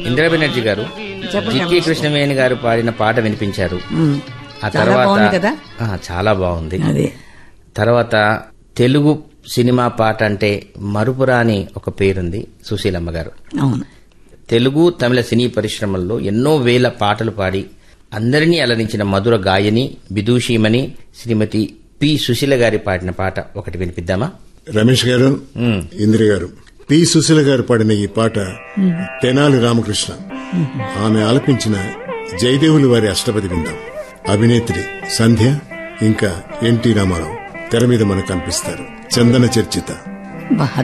ఇందిరా బెనర్జీ గారు చెప్పండి జిక్కి కృష్ణవేణి గారు పాడిన పాట వినిపించారు ఉమ్. ఆ చాలా తర్వాత బాగుంది కదా ఆ, చాలా బాగుంది అదే తర్వాత తెలుగు సినిమా పాట అంటే మరుపురాని ఒక పేరుంది సుశీలమ్మ గారు అవును తెలుగు తమిళ సినీ పరిశ్రమల్లో ఎన్నో వేల పాటలు పాడి అందరినీ అలరించిన మధుర గాయని విదూషీమణి శ్రీమతి పి సుశీల గారి పాడిన పాట ఒకటి వినిపిద్దామా రమేష్ గారు మ్మ్. ఇందిర గారు పి సుశీల గారు పాడిన ఈ పాట తెనాలి రామకృష్ణ ఆమె ఆలపించిన జయదేవులు వారి అష్టపది విందాం అభినేత్రి సంధ్య ఇంకా ఎన్టీ రామారావు తెర మీద మనకు కనిపిస్తారు చందన చర్చిత బా